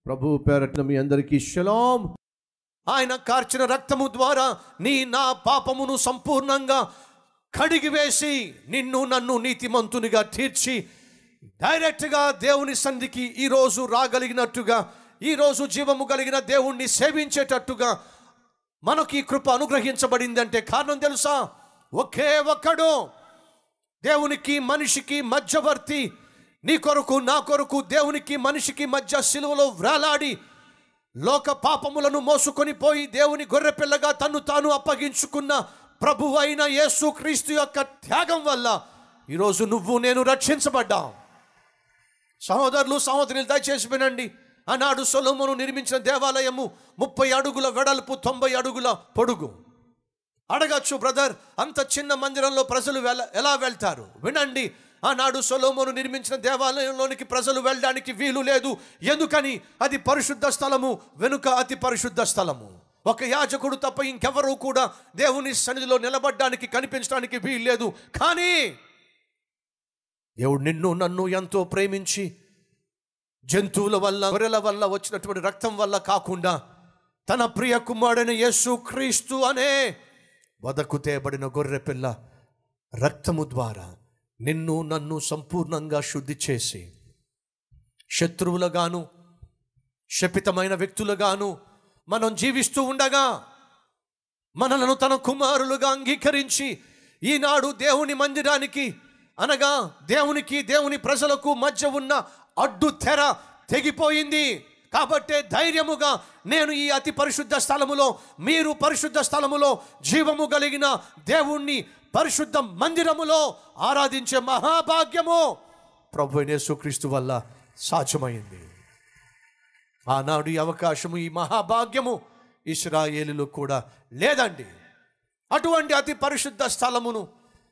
ప్రభు పేరట్న మీ అందరికీ షలాం ఆయన కార్చిన రక్తము ద్వారా నీ నా పాపమును సంపూర్ణంగా కడిగివేసి నిన్ను నన్ను నీతిమంతునిగా తీర్చి డైరెక్ట్గా దేవుని సంధికి ఈరోజు రాగలిగినట్టుగా ఈరోజు జీవము కలిగిన దేవుణ్ణి సేవించేటట్టుగా మనకి ఈ కృప అనుగ్రహించబడిందంటే కారణం తెలుసా ఒకే ఒక్కడు దేవునికి మనిషికి మధ్యవర్తి నీ కొరకు నా కొరకు దేవునికి మనిషికి మధ్య సిలువలో వ్రేలాడి లోక పాపములను మోసుకొని పోయి దేవుని గొర్రెపిల్లగా తన్ను తాను అప్పగించుకున్న ప్రభు అయిన యేసు క్రీస్తు యొక్క త్యాగం వల్ల ఈరోజు నువ్వు నేను రక్షించబడ్డాం సహోదరులు సహోదరులు దయచేసి వినండి ఆనాడు సొలొమోను నిర్మించిన దేవాలయము ముప్పై అడుగుల వెడల్పు తొంభై అడుగుల పొడుగు అడగచ్చు బ్రదర్ అంత చిన్న మందిరంలో ప్రజలు వెళ్ళ ఎలా వెళ్తారు వినండి ఆనాడు సొలోమోను నిర్మించిన దేవాలయంలోనికి ప్రజలు వెళ్ళడానికి వీలు లేదు ఎందుకని అది పరిశుద్ధ స్థలము వెనుక అతి పరిశుద్ధ స్థలము ఒక యాజకుడు తప్ప ఇంకెవరూ కూడా దేవుని సన్నిధిలో నిలబడడానికి కనిపించడానికి వీలు లేదు కానీ దేవుడు నిన్ను నన్ను ఎంతో ప్రేమించి జంతువుల వల్ల గొర్రెల వల్ల వచ్చినటువంటి రక్తం వల్ల కాకుండా తన ప్రియ కుమారుడైన యేసు క్రీస్తు అనే వదకు తేబడిన గొర్రె పిల్ల రక్తము ద్వారా నిన్ను నన్ను సంపూర్ణంగా శుద్ధి చేసి శత్రువులుగాను శపితమైన వ్యక్తులుగాను మనం జీవిస్తూ ఉండగా మనలను తన కుమారులుగా అంగీకరించి ఈనాడు దేవుని మందిరానికి అనగా దేవునికి దేవుని ప్రజలకు మధ్య ఉన్న అడ్డు తెర తెగిపోయింది కాబట్టే ధైర్యముగా నేను ఈ అతి పరిశుద్ధ స్థలములో మీరు పరిశుద్ధ స్థలములో జీవము కలిగిన దేవుణ్ణి పరిశుద్ధ మందిరములో ఆరాధించే మహాభాగ్యము ప్రభు యేసుక్రీస్తు వల్ల సాధ్యమైంది ఆనాడు ఈ అవకాశము ఈ మహాభాగ్యము ఇస్రాయేలులో కూడా లేదండి అటువంటి అతి పరిశుద్ధ స్థలమును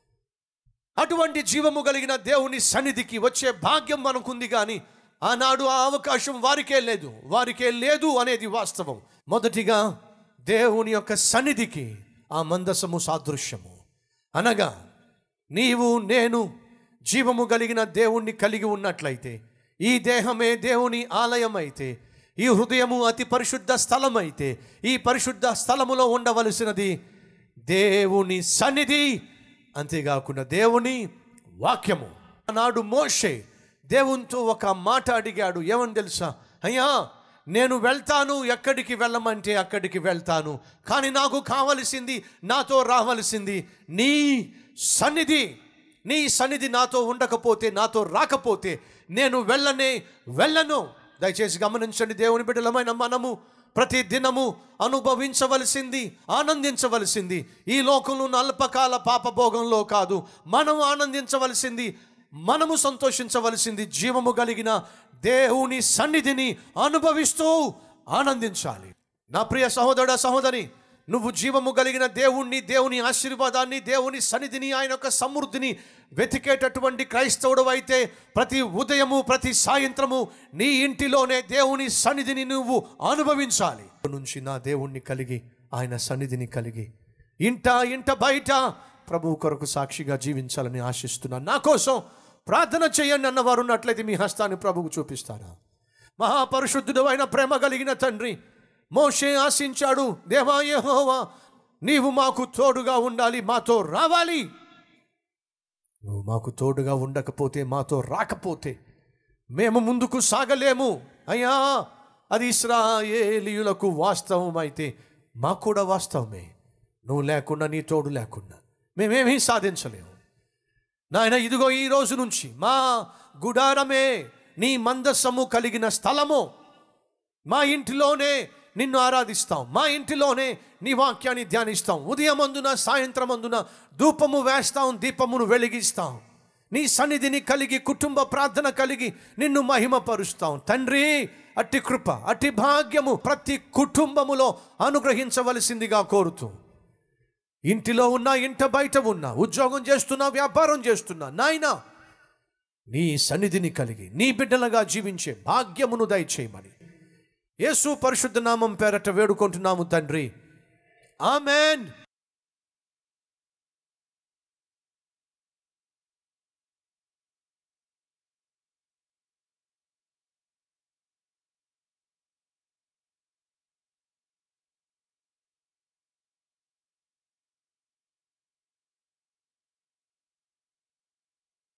అటువంటి జీవము కలిగిన దేవుని సన్నిధికి వచ్చే భాగ్యం మనకుంది కానీ ఆనాడు ఆ అవకాశం వారికే లేదు వారికే లేదు అనేది వాస్తవం మొదటిగా దేవుని యొక్క సన్నిధికి ఆ మందసము సాదృశ్యము అనగా నీవు నేను జీవము కలిగిన దేవుణ్ణి కలిగి ఉన్నట్లయితే ఈ దేహమే దేవుని ఆలయం అయితే ఈ హృదయము అతి పరిశుద్ధ స్థలం అయితే ఈ పరిశుద్ధ స్థలములో ఉండవలసినది దేవుని సన్నిధి అంతేకాకుండా దేవుని వాక్యము ఆనాడు మోషే దేవునితో ఒక మాట అడిగాడు ఏమని తెలుసా అయ్యా నేను వెళ్తాను ఎక్కడికి వెళ్ళమంటే అక్కడికి వెళ్తాను కానీ నాకు కావలసింది నాతో రావలసింది నీ సన్నిధి నీ సన్నిధి నాతో ఉండకపోతే నాతో రాకపోతే నేను వెళ్ళనే వెళ్ళను దయచేసి గమనించండి దేవుని బిడ్డలమైన మనము ప్రతి దినము అనుభవించవలసింది ఆనందించవలసింది ఈ లోకంలో ఉన్న అల్పకాల పాపభోగంలో కాదు మనం ఆనందించవలసింది మనము సంతోషించవలసింది జీవము కలిగిన దేవుని సన్నిధిని అనుభవిస్తూ ఆనందించాలి నా ప్రియ సహోదరుడ సహోదరి నువ్వు జీవము కలిగిన దేవుణ్ణి దేవుని ఆశీర్వాదాన్ని దేవుని సన్నిధిని ఆయన యొక్క సమృద్ధిని వెతికేటటువంటి క్రైస్తవుడు అయితే ప్రతి ఉదయము ప్రతి సాయంత్రము నీ ఇంటిలోనే దేవుని సన్నిధిని నువ్వు అనుభవించాలి నుంచి నా దేవుణ్ణి కలిగి ఆయన సన్నిధిని కలిగి ఇంట ఇంట బయట ప్రభువు కొరకు సాక్షిగా జీవించాలని ఆశిస్తున్నాను నా కోసం ప్రార్థన చేయండి అన్నవారు ఉన్నట్లయితే మీ హస్తాన్ని ప్రభువుకు చూపిస్తారా మహాపరిశుద్ధుడు అయిన ప్రేమ కలిగిన తండ్రి మోషే ఆశించాడు దేవా యెహోవా నీవు మాకు తోడుగా ఉండాలి మాతో రావాలి నువ్వు మాకు తోడుగా ఉండకపోతే మాతో రాకపోతే మేము ముందుకు సాగలేము అయ్యా అది ఇస్రాయేలీయులకు వాస్తవం అయితే మాకు కూడా వాస్తవమే నువ్వు లేకుండా నీ తోడు లేకుండా మేమేమీ సాధించలేము నాయన ఇదిగో ఈ రోజు నుంచి మా గుడారమే నీ మందస్సము కలిగిన స్థలము మా ఇంటిలోనే నిన్ను ఆరాధిస్తాం మా ఇంటిలోనే నీ వాక్యాన్ని ధ్యానిస్తాం ఉదయమందున సాయంత్రమందున ధూపము వేస్తాం దీపమును వెలిగిస్తాం నీ సన్నిధిని కలిగి కుటుంబ ప్రార్థన కలిగి నిన్ను మహిమపరుస్తాం తండ్రి అట్టి కృప అట్టి భాగ్యము ప్రతి కుటుంబములో అనుగ్రహించవలసిందిగా కోరుతూ ఇంటిలో ఉన్నా ఇంట బయట ఉన్నా ఉద్యోగం చేస్తున్నా వ్యాపారం చేస్తున్నా నాయనా నీ సన్నిధిని కలిగి నీ బిడ్డలుగా జీవించే భాగ్యమును దయచేయమని యేసు పరిశుద్ధ నామం పేరట వేడుకుంటున్నాము తండ్రి ఆమెన్